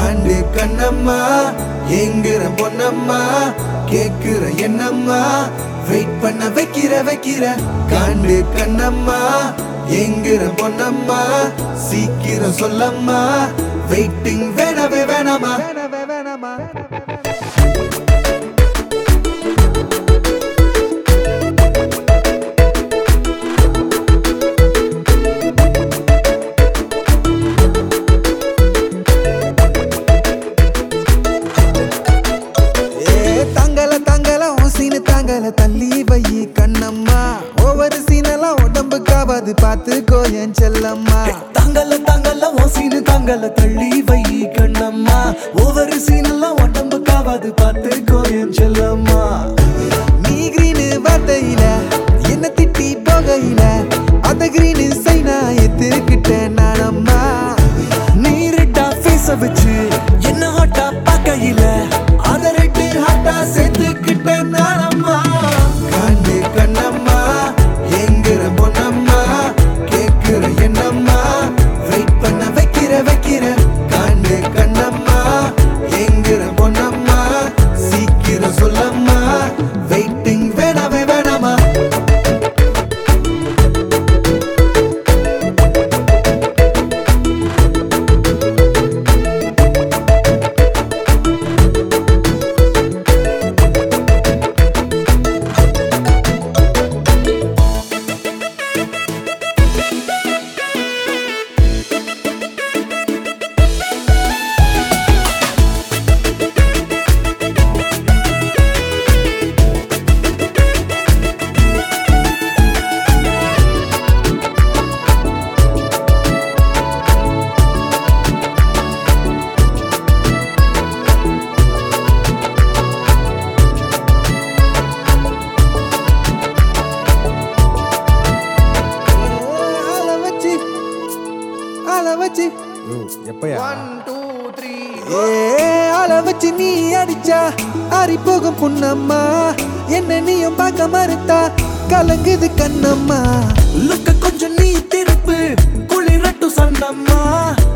காண்டு கண்ணம்மா எங்குற பொன்னம்மா கேக்குற என்னம்மா வெயிட் பண்ண வைக்கிற வைக்கிற காண்டு கண்ணம்மா எங்குற பொன்னம்மா சீக்கிரம் சொல்லம்மா வெயிட்டிங் வேணவே வேணாமா வேணவே வேணாமா ஏ தங்கல தங்கல உன் சீனு தாங்கல தள்ளி வை கண்ணம்மா ஒவ்வொரு சீனெல்லாம் உடம்புக்காவது பார்த்துக்கோ என் செல்லம்மா தாங்கல தாங்கல ஓ சீனு தாங்கல தள்ளி வை கண்ணம்மா ஒவ்வொரு சீனெல்லாம் உடம்புக்காவது பார்த்து கோயன் செல்லம்மா நீ கிரீனு வார்த்தையில என்ன திட்டி போகையில அந்த கிரீனு சைனா எத்துக்கிட்டேன் நானம்மா நீ ரெட்டா ஃபேஸ வச்சு என்ன ஹாட்டா பார்க்கையில அத ரெட்டு ஹாட்டா சேர்த்துக்கிட்டேன் நானம்மா காண்டு கண்ணம்மா எங்குற பொன்னம்மா கேக்குற என்னம்மா வெயிட் பண்ண வைக்கிற வைக்கிற காண்டு கண்ணம்மா எங்குற பொன்னம்மா சீக்கிரம் சொல்லம்மா வெயிட்டிங் வேணாமே வேணாமா ஆள வச்சு ஆள வச்சு ஏ ஆள வச்சு நீ அடிச்சா ஆறி போகும் புண்ணம்மா என்ன நீயும் பார்க்க மறுத்தா கலங்குது கண்ணம்மா லுக்க கொஞ்சம் நீ திருப்பு குளிரட்டும் சந்தம்மா